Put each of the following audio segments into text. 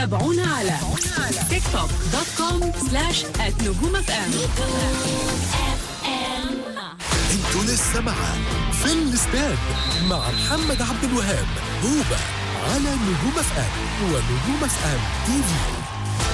تابعونا على تيك توك دوت كوم سلاش نجوم اف ام انتوا لسه مع في الاستاد مع محمد عبد الوهاب هوبا على نجوم اف ام ونجوم اف ام تي في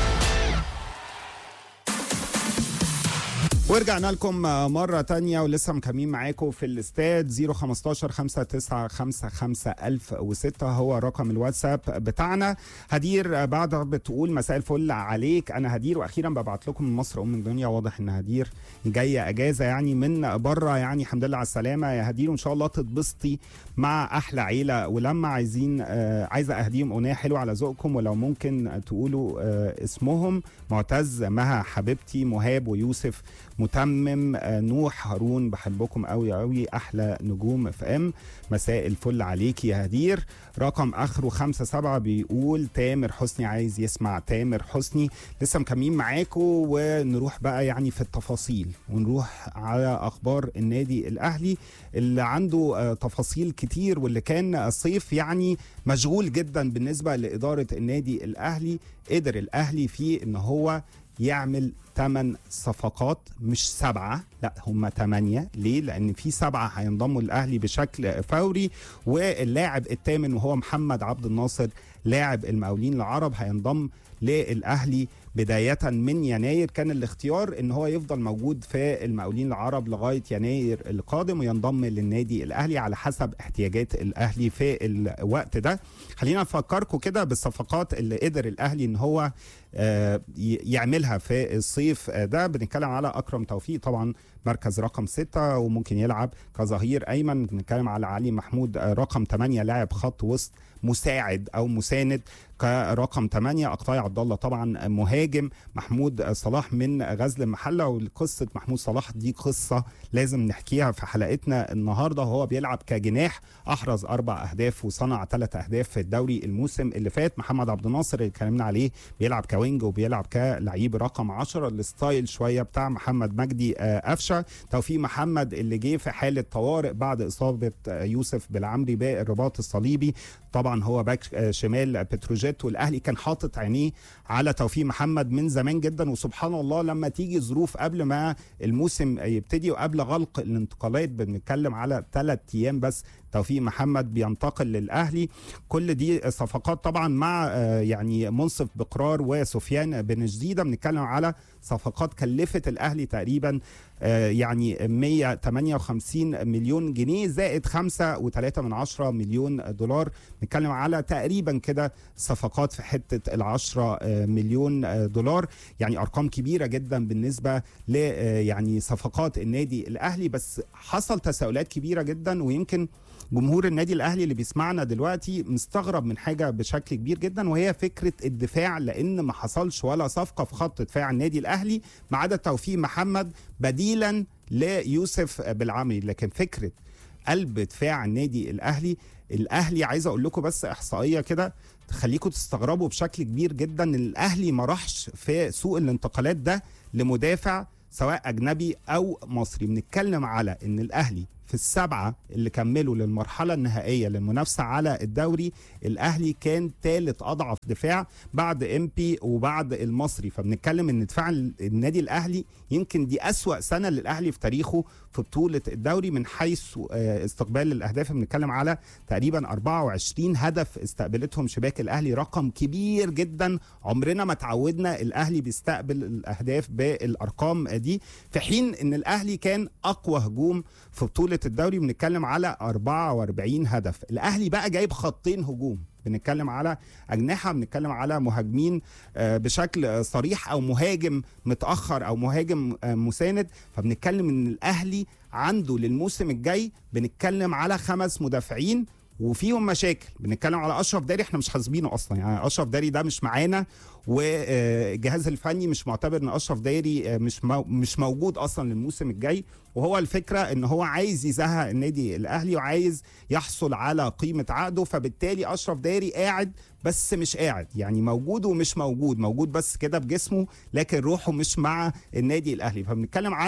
ورجعنا لكم مرة تانية ولسه مكملين معاكم في الاستاد 015 5955 1006 هو رقم الواتساب بتاعنا هدير بعد بتقول مساء الفل عليك انا هدير واخيرا ببعت لكم من مصر ام الدنيا واضح ان هدير جاية اجازة يعني من بره يعني الحمد لله على السلامة يا هدير وان شاء الله تتبسطي مع احلى عيلة ولما عايزين آه عايزة اهديهم اغنية حلوة على ذوقكم ولو ممكن تقولوا آه اسمهم معتز مها حبيبتي مهاب ويوسف متمم آه، نوح هارون بحبكم قوي قوي احلى نجوم في ام مساء الفل عليك يا هدير رقم اخره خمسة سبعة بيقول تامر حسني عايز يسمع تامر حسني لسه مكملين معاكم ونروح بقى يعني في التفاصيل ونروح على اخبار النادي الاهلي اللي عنده آه، تفاصيل كتير واللي كان الصيف يعني مشغول جدا بالنسبه لاداره النادي الاهلي قدر الاهلي فيه ان هو يعمل 8 صفقات مش سبعة لا هم 8 ليه لان في سبعة هينضموا الاهلي بشكل فوري واللاعب الثامن وهو محمد عبد الناصر لاعب المقاولين العرب هينضم للاهلي بداية من يناير كان الاختيار ان هو يفضل موجود في المقاولين العرب لغاية يناير القادم وينضم للنادي الاهلي على حسب احتياجات الاهلي في الوقت ده خلينا نفكركم كده بالصفقات اللي قدر الاهلي ان هو آه، ي- يعملها في الصيف آه، ده بنتكلم على اكرم توفيق طبعا مركز رقم ستة وممكن يلعب كظهير ايمن بنتكلم على علي محمود آه، رقم 8 لاعب خط وسط مساعد او مساند كرقم 8 اقطاع عبد الله طبعا مهاجم محمود صلاح من غزل المحله وقصه محمود صلاح دي قصه لازم نحكيها في حلقتنا النهارده وهو بيلعب كجناح احرز اربع اهداف وصنع ثلاث اهداف في الدوري الموسم اللي فات محمد عبد الناصر اللي اتكلمنا عليه بيلعب كوينج وبيلعب كلعيب رقم 10 الستايل شويه بتاع محمد مجدي آه، قفشه توفيق محمد اللي جه في حاله طوارئ بعد اصابه آه، يوسف بالعمري بالرباط الصليبي طبعا هو باك آه، شمال بتروجيت والاهلي كان حاطط عينيه على توفيق محمد من زمان جدا وسبحان الله لما تيجي ظروف قبل ما الموسم يبتدي وقبل غلق الانتقالات بنتكلم على ثلاث ايام بس توفيق محمد بينتقل للاهلي كل دي صفقات طبعا مع آه، يعني منصف بقرار وسفيان بن جديده بنتكلم على صفقات كلفت الاهلي تقريبا آه، يعني 158 مليون جنيه زائد 5.3 من عشرة مليون دولار نتكلم على تقريبا كده صفقات في حته ال 10 آه، مليون آه، دولار يعني ارقام كبيره جدا بالنسبه ل آه، يعني صفقات النادي الاهلي بس حصل تساؤلات كبيره جدا ويمكن جمهور النادي الاهلي اللي بيسمعنا دلوقتي مستغرب من حاجه بشكل كبير جدا وهي فكره الدفاع لان ما حصلش ولا صفقه في خط دفاع النادي الاهلي ما عدا توفيق محمد بديلا ليوسف بالعمري لكن فكره قلب دفاع النادي الاهلي الاهلي عايز اقول لكم بس احصائيه كده تخليكم تستغربوا بشكل كبير جدا ان الاهلي ما راحش في سوق الانتقالات ده لمدافع سواء اجنبي او مصري بنتكلم على ان الاهلي في السبعه اللي كملوا للمرحله النهائيه للمنافسه على الدوري الاهلي كان ثالث اضعف دفاع بعد ام بي وبعد المصري فبنتكلم ان دفاع النادي الاهلي يمكن دي اسوا سنه للاهلي في تاريخه في بطوله الدوري من حيث آه، استقبال الاهداف بنتكلم على تقريبا 24 هدف استقبلتهم شباك الاهلي رقم كبير جدا عمرنا ما تعودنا الاهلي بيستقبل الاهداف بالارقام دي في حين ان الاهلي كان اقوى هجوم في بطوله الدوري بنتكلم على 44 هدف الاهلي بقى جايب خطين هجوم بنتكلم على اجنحه بنتكلم على مهاجمين آه، بشكل آه، صريح او مهاجم متاخر او مهاجم آه، مساند فبنتكلم ان الاهلي عنده للموسم الجاي بنتكلم على خمس مدافعين وفيهم مشاكل بنتكلم على اشرف داري احنا مش حاسبينه اصلا يعني اشرف داري ده مش معانا والجهاز الفني مش معتبر ان اشرف داري آه، مش مو- مش موجود اصلا للموسم الجاي وهو الفكره ان هو عايز يزهق النادي الاهلي وعايز يحصل على قيمه عقده فبالتالي اشرف داري قاعد بس مش قاعد يعني موجود ومش موجود موجود بس كده بجسمه لكن روحه مش مع النادي الاهلي فبنتكلم على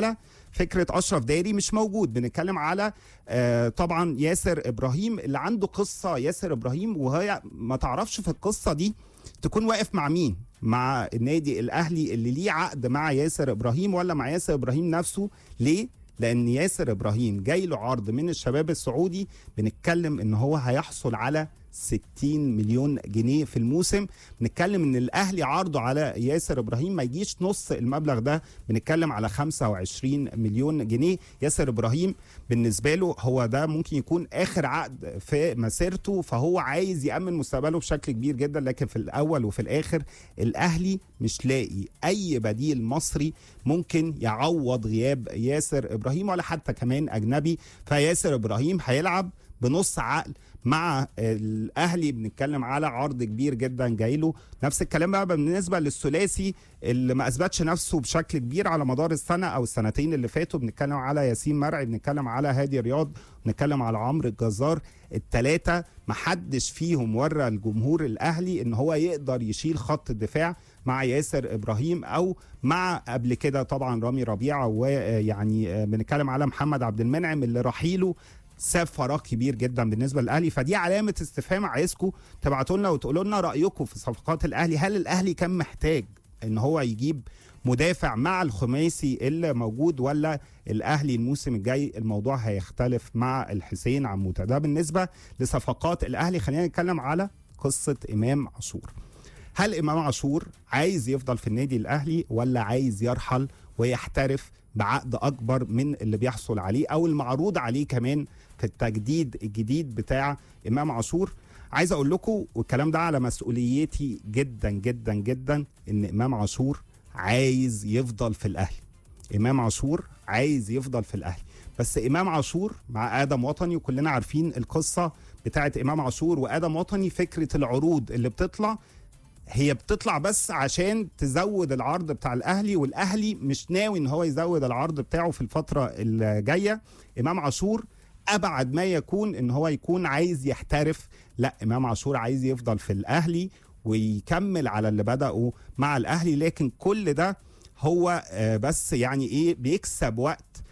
فكره اشرف داري مش موجود بنتكلم على آه طبعا ياسر ابراهيم اللي عنده قصه ياسر ابراهيم وهي ما تعرفش في القصه دي تكون واقف مع مين مع النادي الاهلي اللي ليه عقد مع ياسر ابراهيم ولا مع ياسر ابراهيم نفسه ليه لان ياسر ابراهيم جاي له عرض من الشباب السعودي بنتكلم ان هو هيحصل على 60 مليون جنيه في الموسم بنتكلم ان الاهلي عرضه على ياسر ابراهيم ما يجيش نص المبلغ ده بنتكلم على 25 مليون جنيه ياسر ابراهيم بالنسبه له هو ده ممكن يكون اخر عقد في مسيرته فهو عايز يامن مستقبله بشكل كبير جدا لكن في الاول وفي الاخر الاهلي مش لاقي اي بديل مصري ممكن يعوض غياب ياسر ابراهيم ولا حتى كمان اجنبي فياسر ابراهيم هيلعب بنص عقل مع الاهلي بنتكلم على عرض كبير جدا جاي له نفس الكلام بقى بالنسبه للثلاثي اللي ما اثبتش نفسه بشكل كبير على مدار السنه او السنتين اللي فاتوا بنتكلم على ياسين مرعي بنتكلم على هادي رياض بنتكلم على عمرو الجزار الثلاثه ما حدش فيهم ورى الجمهور الاهلي ان هو يقدر يشيل خط الدفاع مع ياسر ابراهيم او مع قبل كده طبعا رامي ربيعه ويعني بنتكلم على محمد عبد المنعم اللي رحيله ساب فراغ كبير جدا بالنسبه للاهلي فدي علامه استفهام عايزكم تبعتوا لنا وتقولوا لنا رايكم في صفقات الاهلي هل الاهلي كان محتاج ان هو يجيب مدافع مع الخماسي اللي موجود ولا الاهلي الموسم الجاي الموضوع هيختلف مع الحسين عموته ده بالنسبه لصفقات الاهلي خلينا نتكلم على قصه امام عاشور هل امام عاشور عايز يفضل في النادي الاهلي ولا عايز يرحل ويحترف بعقد اكبر من اللي بيحصل عليه او المعروض عليه كمان في التجديد الجديد بتاع امام عاشور عايز اقول لكم والكلام ده على مسؤوليتي جدا جدا جدا ان امام عاشور عايز يفضل في الاهلي امام عاشور عايز يفضل في الاهلي بس امام عاشور مع ادم وطني وكلنا عارفين القصه بتاعت امام عاشور وادم وطني فكره العروض اللي بتطلع هي بتطلع بس عشان تزود العرض بتاع الاهلي والاهلي مش ناوي ان هو يزود العرض بتاعه في الفتره الجايه امام عاشور ابعد ما يكون ان هو يكون عايز يحترف لا امام عاشور عايز يفضل في الاهلي ويكمل على اللي بدأه مع الاهلي لكن كل ده هو بس يعني ايه بيكسب وقت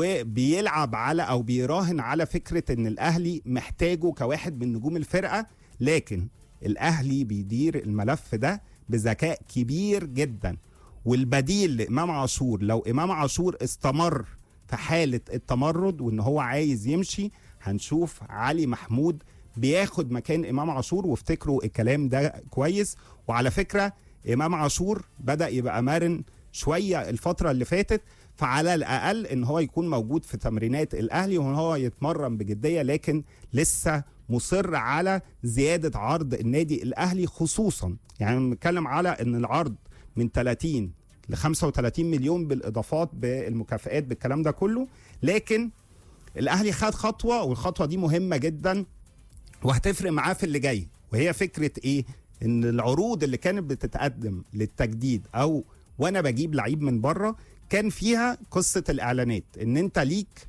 وبيلعب على او بيراهن على فكره ان الاهلي محتاجه كواحد من نجوم الفرقه لكن الاهلي بيدير الملف ده بذكاء كبير جدا والبديل لامام عاشور لو امام عاشور استمر في حاله التمرد وان هو عايز يمشي هنشوف علي محمود بياخد مكان امام عاشور وافتكروا الكلام ده كويس وعلى فكره امام عاشور بدا يبقى مرن شويه الفتره اللي فاتت فعلى الاقل ان هو يكون موجود في تمرينات الاهلي وان هو يتمرن بجديه لكن لسه مصر على زياده عرض النادي الاهلي خصوصا يعني بنتكلم على ان العرض من 30 ل 35 مليون بالاضافات بالمكافئات بالكلام ده كله لكن الاهلي خد خطوه والخطوه دي مهمه جدا وهتفرق معاه في اللي جاي وهي فكره ايه ان العروض اللي كانت بتتقدم للتجديد او وانا بجيب لعيب من بره كان فيها قصه الاعلانات ان انت ليك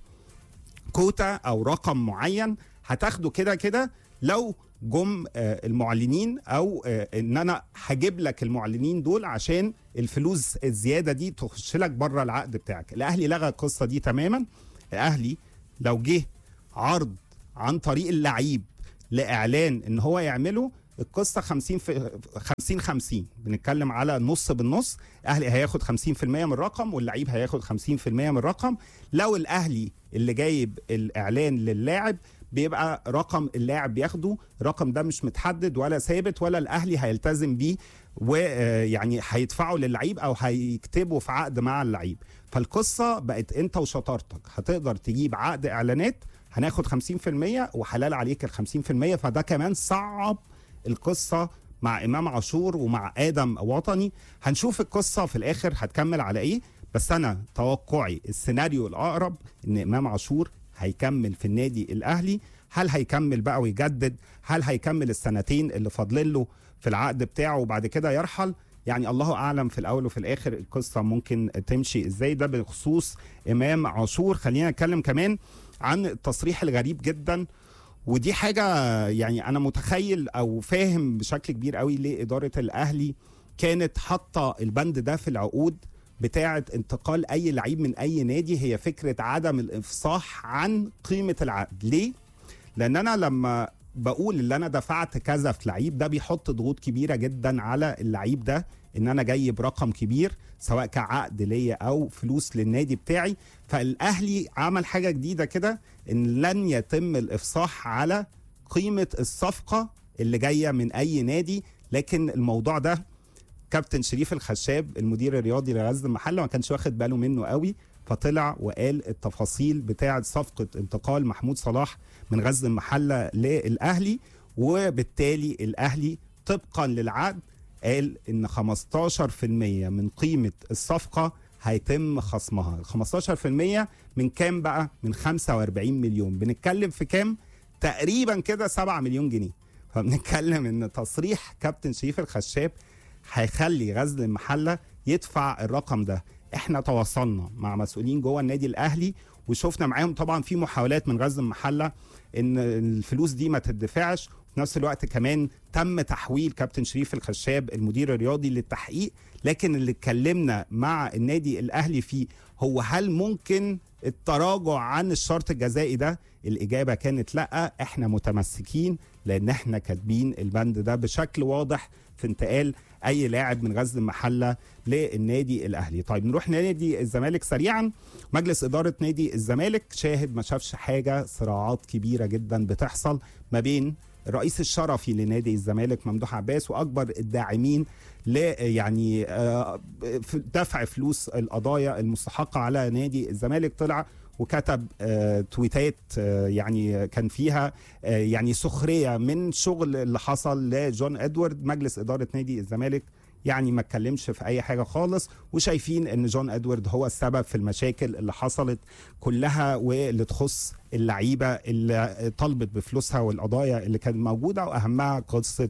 كوتا او رقم معين هتاخده كده كده لو جم المعلنين او ان انا هجيب لك المعلنين دول عشان الفلوس الزياده دي تخش لك بره العقد بتاعك الاهلي لغى القصه دي تماما الاهلي لو جه عرض عن طريق اللعيب لاعلان ان هو يعمله القصه 50 في 50 50 بنتكلم على نص بالنص الاهلي هياخد 50% من الرقم واللعيب هياخد 50% من الرقم لو الاهلي اللي جايب الاعلان للاعب بيبقى رقم اللاعب بياخده الرقم ده مش متحدد ولا ثابت ولا الاهلي هيلتزم بيه ويعني هيدفعه للعيب او هيكتبه في عقد مع اللعيب فالقصه بقت انت وشطارتك هتقدر تجيب عقد اعلانات هناخد 50% وحلال عليك ال 50% فده كمان صعب القصه مع امام عاشور ومع ادم وطني هنشوف القصه في الاخر هتكمل على ايه بس انا توقعي السيناريو الاقرب ان امام عاشور هيكمل في النادي الاهلي هل هيكمل بقى ويجدد هل هيكمل السنتين اللي فاضلين له في العقد بتاعه وبعد كده يرحل يعني الله اعلم في الاول وفي الاخر القصه ممكن تمشي ازاي ده بخصوص امام عاشور خلينا نتكلم كمان عن التصريح الغريب جدا ودي حاجه يعني انا متخيل او فاهم بشكل كبير قوي ليه اداره الاهلي كانت حاطه البند ده في العقود بتاعه انتقال اي لعيب من اي نادي هي فكره عدم الافصاح عن قيمه العقد ليه لان انا لما بقول اللي انا دفعت كذا في لعيب ده بيحط ضغوط كبيره جدا على اللعيب ده ان انا جاي برقم كبير سواء كعقد ليا او فلوس للنادي بتاعي فالاهلي عمل حاجه جديده كده ان لن يتم الافصاح على قيمه الصفقه اللي جايه من اي نادي لكن الموضوع ده كابتن شريف الخشاب المدير الرياضي لغزل المحله ما كانش واخد باله منه قوي فطلع وقال التفاصيل بتاعه صفقه انتقال محمود صلاح من غزل المحله للاهلي وبالتالي الاهلي طبقا للعقد قال ان 15% من قيمه الصفقه هيتم خصمها 15% من كام بقى من 45 مليون بنتكلم في كام تقريبا كده 7 مليون جنيه فبنتكلم ان تصريح كابتن شريف الخشاب هيخلي غزل المحله يدفع الرقم ده احنا تواصلنا مع مسؤولين جوه النادي الاهلي وشفنا معاهم طبعا في محاولات من غزل المحله ان الفلوس دي ما تدفعش في نفس الوقت كمان تم تحويل كابتن شريف الخشاب المدير الرياضي للتحقيق لكن اللي اتكلمنا مع النادي الاهلي فيه هو هل ممكن التراجع عن الشرط الجزائي ده الاجابه كانت لا احنا متمسكين لان احنا كاتبين البند ده بشكل واضح في انتقال اي لاعب من غزل المحله للنادي الاهلي طيب نروح نادي الزمالك سريعا مجلس اداره نادي الزمالك شاهد ما شافش حاجه صراعات كبيره جدا بتحصل ما بين الرئيس الشرفي لنادي الزمالك ممدوح عباس واكبر الداعمين ل يعني آه، في دفع فلوس القضايا المستحقه على نادي الزمالك طلع وكتب آه، تويتات آه، يعني كان فيها آه، يعني سخريه من شغل اللي حصل لجون ادوارد مجلس اداره نادي الزمالك يعني ما اتكلمش في اي حاجه خالص وشايفين ان جون ادوارد هو السبب في المشاكل اللي حصلت كلها واللي تخص اللعيبه اللي طلبت بفلوسها والقضايا اللي كانت موجوده واهمها قصه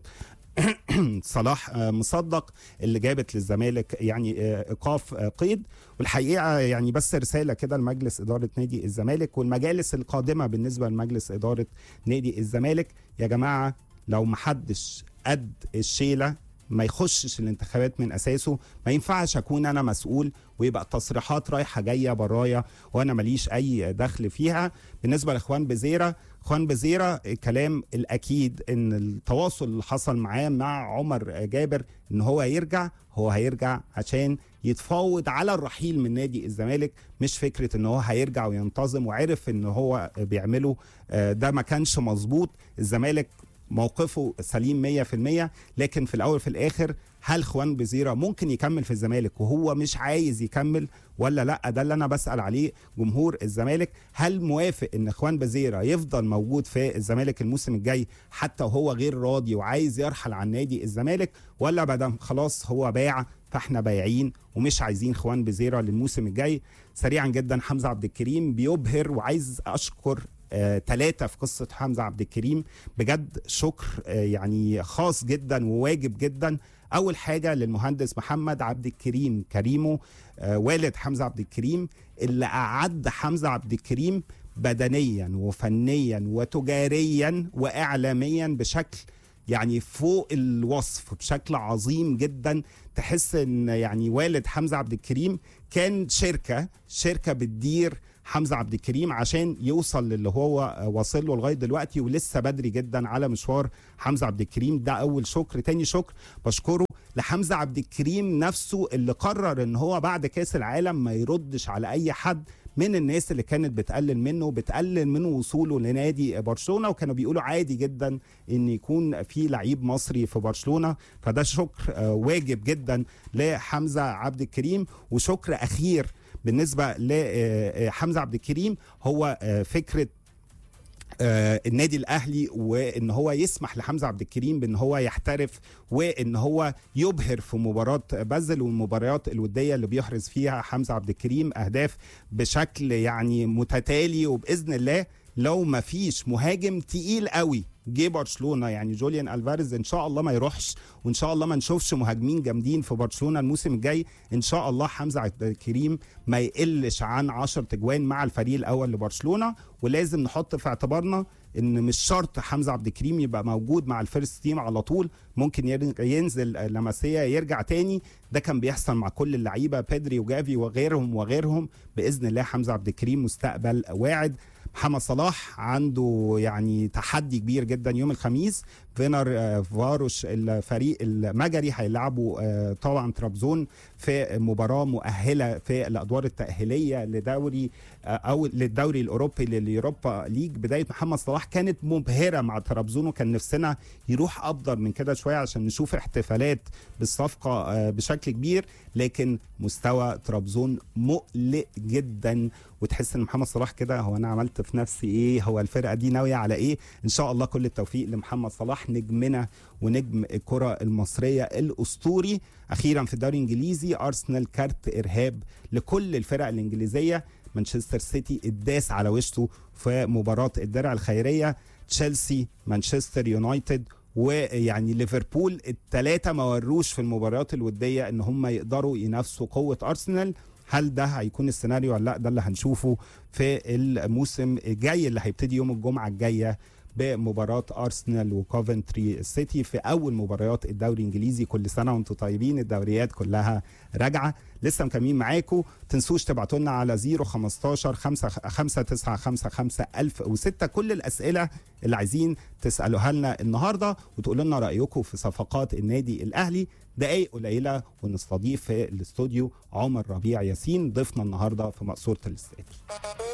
صلاح آه، مصدق اللي جابت للزمالك يعني آه، ايقاف آه، قيد والحقيقه يعني بس رساله كده لمجلس اداره نادي الزمالك والمجالس القادمه بالنسبه لمجلس اداره نادي الزمالك يا جماعه لو محدش قد الشيله ما يخشش الانتخابات من اساسه ما ينفعش اكون انا مسؤول ويبقى التصريحات رايحه جايه برايا وانا ماليش اي دخل فيها بالنسبه لاخوان بزيره اخوان بزيره الكلام الاكيد ان التواصل اللي حصل معاه مع عمر جابر ان هو يرجع هو هيرجع عشان يتفاوض على الرحيل من نادي الزمالك مش فكره ان هو هيرجع وينتظم وعرف ان هو بيعمله آه، ده ما كانش مظبوط الزمالك موقفه سليم 100% لكن في الاول في الاخر هل خوان بزيره ممكن يكمل في الزمالك وهو مش عايز يكمل ولا لا ده اللي انا بسال عليه جمهور الزمالك هل موافق ان خوان بزيره يفضل موجود في الزمالك الموسم الجاي حتى وهو غير راضي وعايز يرحل عن نادي الزمالك ولا بدل خلاص هو باع فاحنا بايعين ومش عايزين خوان بزيره للموسم الجاي سريعا جدا حمزه عبد الكريم بيبهر وعايز اشكر ثلاثة في قصة حمزة عبد الكريم بجد شكر آه، يعني خاص جدا وواجب جدا أول حاجة للمهندس محمد عبد الكريم كريمو آه، والد حمزة عبد الكريم اللي أعد حمزة عبد الكريم بدنيا وفنيا وتجاريا وإعلاميا بشكل يعني فوق الوصف بشكل عظيم جدا تحس ان يعني والد حمزه عبد الكريم كان شركه شركه بتدير حمزه عبد الكريم عشان يوصل للي هو واصل له لغايه دلوقتي ولسه بدري جدا على مشوار حمزه عبد الكريم ده اول شكر تاني شكر بشكره لحمزه عبد الكريم نفسه اللي قرر ان هو بعد كاس العالم ما يردش على اي حد من الناس اللي كانت بتقلل منه بتقلل من وصوله لنادي برشلونه وكانوا بيقولوا عادي جدا ان يكون في لعيب مصري في برشلونه فده شكر آه، واجب جدا لحمزه عبد الكريم وشكر اخير بالنسبه لحمزه عبد الكريم هو آه، فكره آه، النادي الاهلي وان هو يسمح لحمزه عبد الكريم بان هو يحترف وان هو يبهر في مباراه بازل والمباريات الوديه اللي بيحرز فيها حمزه عبد الكريم اهداف بشكل يعني متتالي وباذن الله لو ما فيش مهاجم تقيل قوي جه برشلونه يعني جوليان الفاريز ان شاء الله ما يروحش وان شاء الله ما نشوفش مهاجمين جامدين في برشلونه الموسم الجاي ان شاء الله حمزه عبد الكريم ما يقلش عن 10 تجوان مع الفريق الاول لبرشلونه ولازم نحط في اعتبارنا ان مش شرط حمزه عبد الكريم يبقى موجود مع الفيرست تيم على طول ممكن ير- ينزل لمسيه يرجع تاني ده كان بيحصل مع كل اللعيبه بيدري وجافي وغيرهم وغيرهم باذن الله حمزه عبد الكريم مستقبل واعد محمد صلاح عنده يعني تحدي كبير جدا يوم الخميس فينر آه، فاروش الفريق المجري هيلعبوا آه، طبعا ترابزون في مباراه مؤهله في الادوار التاهيليه لدوري آه، او للدوري الاوروبي لليوروبا ليج بدايه محمد صلاح كانت مبهره مع ترابزون وكان نفسنا يروح افضل من كده شويه عشان نشوف احتفالات بالصفقه آه، بشكل كبير لكن مستوى ترابزون مقلق جدا وتحس ان محمد صلاح كده هو انا عملت في نفسي ايه هو الفرقه دي ناويه على ايه ان شاء الله كل التوفيق لمحمد صلاح نجمنا ونجم الكره المصريه الاسطوري اخيرا في الدوري الانجليزي ارسنال كارت ارهاب لكل الفرق الانجليزيه مانشستر سيتي اتداس على وشه في مباراه الدرع الخيريه تشيلسي مانشستر يونايتد ويعني ليفربول الثلاثه ما وروش في المباريات الوديه ان هم يقدروا ينافسوا قوه ارسنال هل ده هيكون السيناريو ولا لا ده اللي هنشوفه في الموسم الجاي اللي هيبتدي يوم الجمعه الجايه بمباراة أرسنال وكوفنتري سيتي في أول مباريات الدوري الإنجليزي كل سنة وأنتم طيبين الدوريات كلها راجعة لسه مكملين معاكم تنسوش تبعتوا لنا على 015 5955 1006 كل الأسئلة اللي عايزين تسألوها لنا النهاردة وتقولوا لنا رأيكم في صفقات النادي الأهلي دقايق قليلة ونستضيف في الاستوديو عمر ربيع ياسين ضيفنا النهاردة في مقصورة الاستاد